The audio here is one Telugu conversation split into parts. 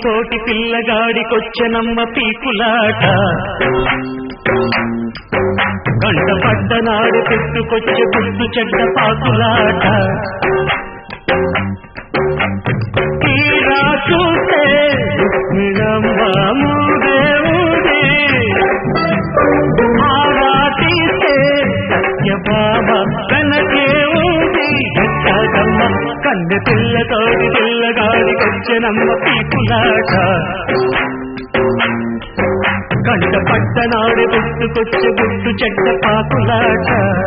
పిల్లతోటి పిల్లగాడికొచ్చనమ్మ పీకులాట గంట పడ్డనాడు పెట్టుకొచ్చే గుడ్డు చెడ్డ పాకులాట తీరా చూస్తే రుక్మిణమ్మ మూడే ఊదే. ఆరా తీస్తే సత్యభామ కనకే ఊది. ఎక్కడమ్మ కన్నె పిల్లతోటి పిల్లగాడికొచ్చనమ్మ పీకులాట కంట పట్టనాడు గుర్తుకొచ్చే గుర్తు చెడ్డ పాకులాట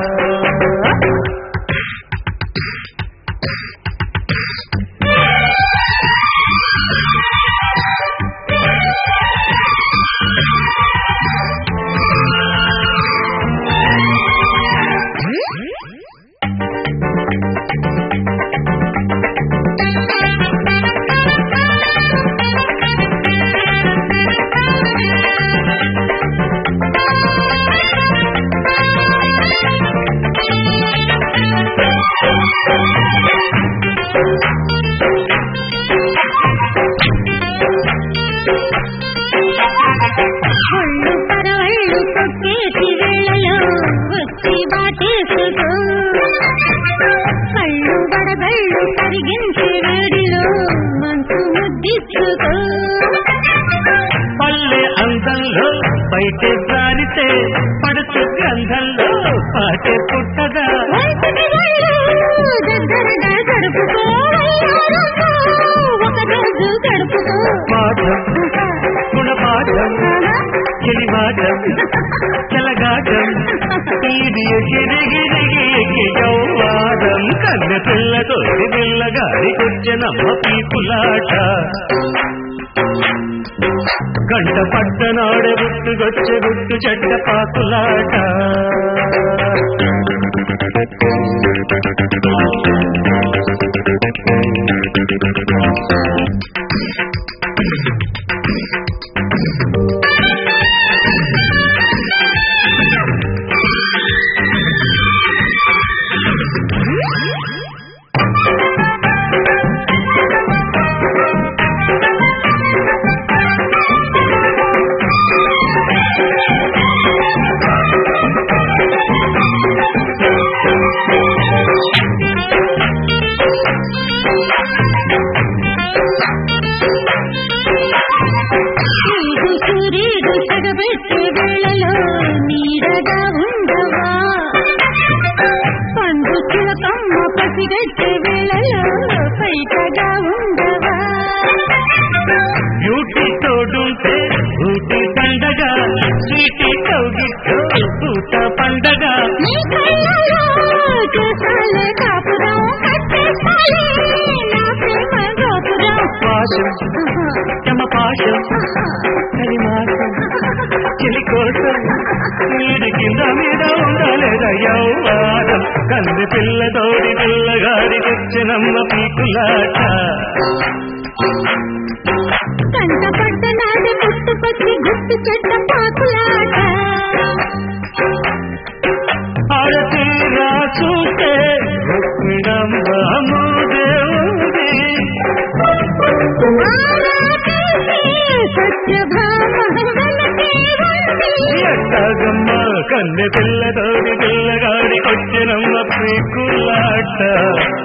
ఒళ్ళు పరవళ్ళు తొక్కేసి వేళలో వచ్చి బాటేసుకో కళ్ళు బడగళ్ళు కరిగించే వేడిలో మనసు ముద్దిచ్చుకో పల్లె అందంలో బయటే జారితే పడుచు గంధంలో పాటే పుట్టగా ఒంటికి వెళ్ళు, దగ్గరగా గడుపుకో ఒక రోజు గడుపుకో పాఠం గుణపాఠం చెలిమాటం చెలగాటం ఇది గిరిగిరిగి యౌవాదం కన్న పిల్లతో పిల్లగాడికొచ్చనమ్మ పీపులాట గంట పట్టనాడే గుట్టుకొచ్చే గుట్టు చెడ్డ పాకులాట నీకు సూర్యుడు సగబెట్టే వేళలో నీడగా ఉండవా పండు చిలకమ్మ పసిగట్టే వేళలో పైటగా ఉండవా బ్యూటీ తోడుంటే ఊటి పండగ చీటి కౌగిట్లో పూట పండగ నీ కళ్ళలో చూసాలే కాపురం కట్టేసాలే నా ప్రేమ గోపురం పాశం తమ పాశం కలిమాసం చెలి కోసం వీడి కింద మీద ఉండలేద యౌవాదం కన్ను పిల్లతోడి పిల్లగాడి తెచ్చినమ్మ పీకులాట కంట పడ్డ నాడు గుర్తుకొచ్చి గుర్తు చెడ్డ పాకులాట ఆడతీరా చూస్తే రుక్మిణమ్మ మూదేవుది ఎట్టగమ్మ కన్నె పిల్లతోడి పిల్లగాడి కొచ్చినమ్మ పీకులాట